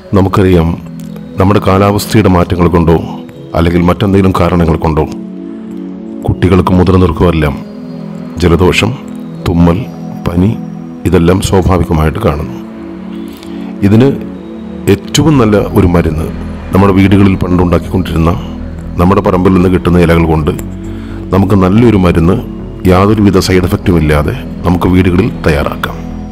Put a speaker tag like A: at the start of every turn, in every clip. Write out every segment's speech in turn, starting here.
A: നമുക്കറിയാം നമ്മുടെ കാലാവസ്ഥയുടെ മാറ്റങ്ങൾ കൊണ്ടോ അല്ലെങ്കിൽ മറ്റെന്തെങ്കിലും കാരണങ്ങൾ കൊണ്ടോ കുട്ടികൾക്കും മുതിർന്നവർക്കും എല്ലാം ജലദോഷം തുമ്മൽ പനി ഇതെല്ലാം സ്വാഭാവികമായിട്ട് കാണുന്നു ഇതിന് ഏറ്റവും നല്ല ഒരു മരുന്ന് നമ്മുടെ വീടുകളിൽ പണ്ടുണ്ടാക്കിക്കൊണ്ടിരുന്ന നമ്മുടെ പറമ്പിൽ നിന്ന് കിട്ടുന്ന ഇലകൾ കൊണ്ട് നമുക്ക് നല്ലൊരു മരുന്ന് യാതൊരുവിധ സൈഡ് എഫക്റ്റും ഇല്ലാതെ നമുക്ക് വീടുകളിൽ തയ്യാറാക്കാം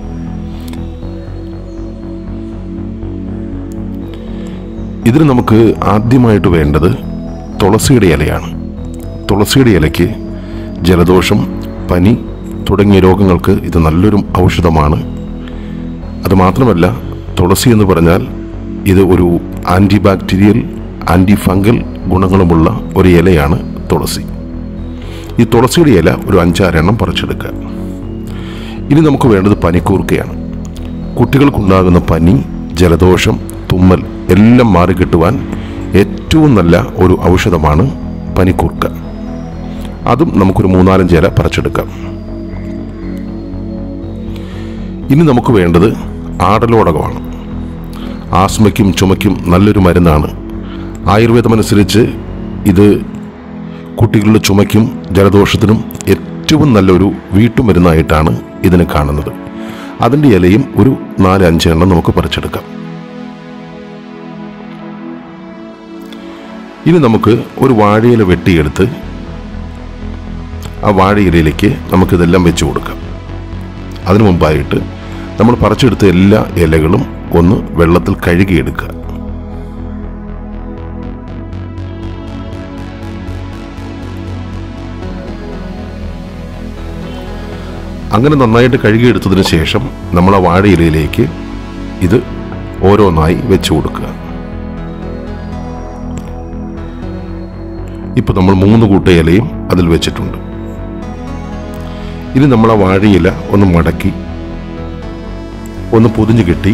A: ഇതിന് നമുക്ക് ആദ്യമായിട്ട് വേണ്ടത് തുളസിയുടെ ഇലയാണ് തുളസിയുടെ ഇലയ്ക്ക് ജലദോഷം പനി തുടങ്ങിയ രോഗങ്ങൾക്ക് ഇത് നല്ലൊരു ഔഷധമാണ് അതുമാത്രമല്ല തുളസി എന്ന് പറഞ്ഞാൽ ഇത് ഒരു ആൻറ്റി ബാക്ടീരിയൽ ആൻറ്റി ഫംഗൽ ഗുണങ്ങളുമുള്ള ഒരു ഇലയാണ് തുളസി ഈ തുളസിയുടെ ഇല ഒരു അഞ്ചാറെണ്ണം പറിച്ചെടുക്കുക ഇനി നമുക്ക് വേണ്ടത് പനിക്കൂർക്കയാണ് കുട്ടികൾക്കുണ്ടാകുന്ന പനി ജലദോഷം തുമ്മൽ എല്ലാം മാറിക്കിട്ടുവാൻ ഏറ്റവും നല്ല ഒരു ഔഷധമാണ് പനിക്കൂർക്ക അതും നമുക്കൊരു മൂന്നാലഞ്ച് ഇല പറിച്ചെടുക്കാം ഇനി നമുക്ക് വേണ്ടത് ആടലോടകമാണ് ആസ്മയ്ക്കും ചുമയ്ക്കും നല്ലൊരു മരുന്നാണ് ആയുർവേദമനുസരിച്ച് ഇത് കുട്ടികളുടെ ചുമയ്ക്കും ജലദോഷത്തിനും ഏറ്റവും നല്ലൊരു വീട്ടുമരുന്നായിട്ടാണ് ഇതിനെ കാണുന്നത് അതിൻ്റെ ഇലയും ഒരു നാല് അഞ്ച് എണ്ണം നമുക്ക് പറിച്ചെടുക്കാം ഇനി നമുക്ക് ഒരു വാഴയില വെട്ടിയെടുത്ത് ആ വാഴയിലയിലേക്ക് നമുക്കിതെല്ലാം വെച്ച് കൊടുക്കാം അതിനു മുമ്പായിട്ട് നമ്മൾ പറിച്ചെടുത്ത എല്ലാ ഇലകളും ഒന്ന് വെള്ളത്തിൽ കഴുകിയെടുക്കുക അങ്ങനെ നന്നായിട്ട് കഴുകിയെടുത്തതിന് ശേഷം നമ്മൾ ആ വാഴയിലയിലേക്ക് ഇത് ഓരോന്നായി വെച്ച് കൊടുക്കുക ഇപ്പൊ നമ്മൾ മൂന്ന് കൂട്ട ഇലയും അതിൽ വെച്ചിട്ടുണ്ട് ഇനി നമ്മൾ ആ വാഴയില ഒന്ന് മടക്കി ഒന്ന് പൊതിഞ്ഞു കെട്ടി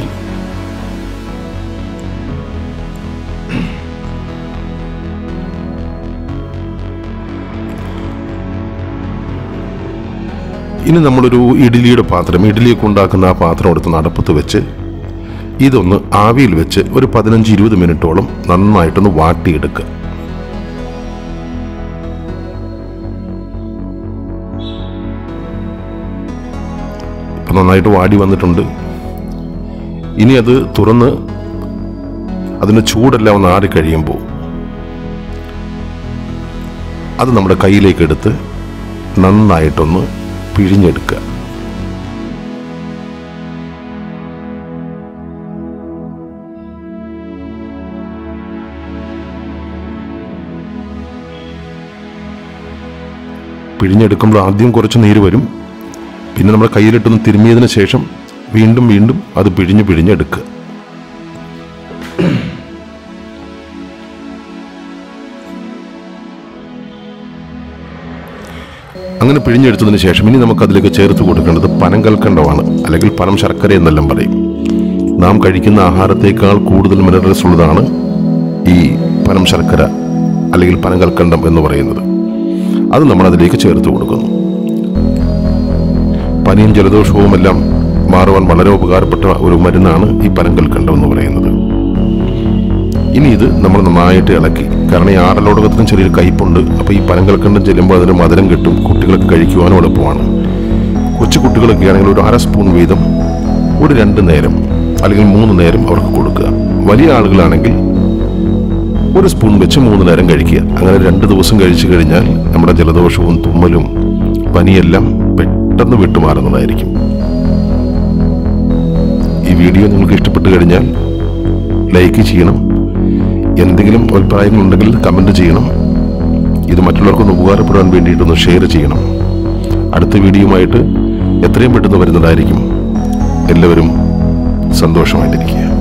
A: ഇനി നമ്മളൊരു ഇഡ്ഡലിയുടെ പാത്രം ഇഡ്ഡലിയൊക്കെ ഉണ്ടാക്കുന്ന ആ പാത്രം എടുത്ത് നടപ്പത്ത് വെച്ച് ഇതൊന്ന് ആവിയിൽ വെച്ച് ഒരു പതിനഞ്ച് ഇരുപത് മിനിറ്റോളം നന്നായിട്ടൊന്ന് വാട്ടിയെടുക്കുക ഇപ്പം നന്നായിട്ട് വാടി വന്നിട്ടുണ്ട് ഇനി അത് തുറന്ന് അതിന് ചൂടെല്ലാം ഒന്ന് ആറിക്കഴിയുമ്പോൾ അത് നമ്മുടെ കയ്യിലേക്ക് എടുത്ത് നന്നായിട്ടൊന്ന് പിഴിഞ്ഞെടുക്കുക പിഴിഞ്ഞെടുക്കുമ്പോൾ ആദ്യം കുറച്ച് നീര് വരും പിന്നെ നമ്മൾ കയ്യിലിട്ടൊന്ന് തിരുമിയതിന് ശേഷം വീണ്ടും വീണ്ടും അത് പിഴിഞ്ഞ് പിഴിഞ്ഞെടുക്കുക അങ്ങനെ പിഴിഞ്ഞെടുത്തതിന് ശേഷം ഇനി നമുക്ക് അതിലേക്ക് ചേർത്ത് കൊടുക്കേണ്ടത് പനങ്കൽക്കണ്ടമാണ് അല്ലെങ്കിൽ പനം ശർക്കര എന്നെല്ലാം പറയും നാം കഴിക്കുന്ന ആഹാരത്തേക്കാൾ കൂടുതൽ മിനറൽസ് ഉള്ളതാണ് ഈ പനം ശർക്കര അല്ലെങ്കിൽ പനങ്കൽക്കണ്ടം എന്ന് പറയുന്നത് അത് നമ്മൾ അതിലേക്ക് ചേർത്ത് കൊടുക്കുന്നു പനിയും ജലദോഷവും എല്ലാം മാറുവാൻ വളരെ ഉപകാരപ്പെട്ട ഒരു മരുന്നാണ് ഈ പനങ്കൽക്കണ്ടം എന്ന് പറയുന്നത് ഇനി ഇത് നമ്മൾ നന്നായിട്ട് ഇളക്കി കാരണം ഈ ആറലോടകത്തിനും ചെറിയൊരു കയ്പുണ്ട് അപ്പോൾ ഈ പനങ്കൽക്കണ്ടം ചെല്ലുമ്പോൾ അതിന് മധുരം കിട്ടും കുട്ടികൾക്ക് കഴിക്കുവാനും എളുപ്പമാണ് കൊച്ചു കുട്ടികളൊക്കെ ആണെങ്കിൽ ഒരു അര സ്പൂൺ വീതം ഒരു രണ്ട് നേരം അല്ലെങ്കിൽ മൂന്ന് നേരം അവർക്ക് കൊടുക്കുക വലിയ ആളുകളാണെങ്കിൽ ഒരു സ്പൂൺ വെച്ച് മൂന്ന് നേരം കഴിക്കുക അങ്ങനെ രണ്ട് ദിവസം കഴിച്ചു കഴിഞ്ഞാൽ നമ്മുടെ ജലദോഷവും തുമ്മലും പനിയെല്ലാം പെട്ടെന്ന് വിട്ടുമാറുന്നതായിരിക്കും ഈ വീഡിയോ നിങ്ങൾക്ക് ഇഷ്ടപ്പെട്ടു കഴിഞ്ഞാൽ ലൈക്ക് ചെയ്യണം എന്തെങ്കിലും അഭിപ്രായങ്ങളുണ്ടെങ്കിൽ കമൻറ്റ് ചെയ്യണം ഇത് മറ്റുള്ളവർക്കൊന്ന് ഉപകാരപ്പെടാൻ വേണ്ടിയിട്ടൊന്ന് ഷെയർ ചെയ്യണം അടുത്ത വീഡിയോയുമായിട്ട് എത്രയും പെട്ടെന്ന് വരുന്നതായിരിക്കും എല്ലാവരും സന്തോഷമായിട്ടിരിക്കുക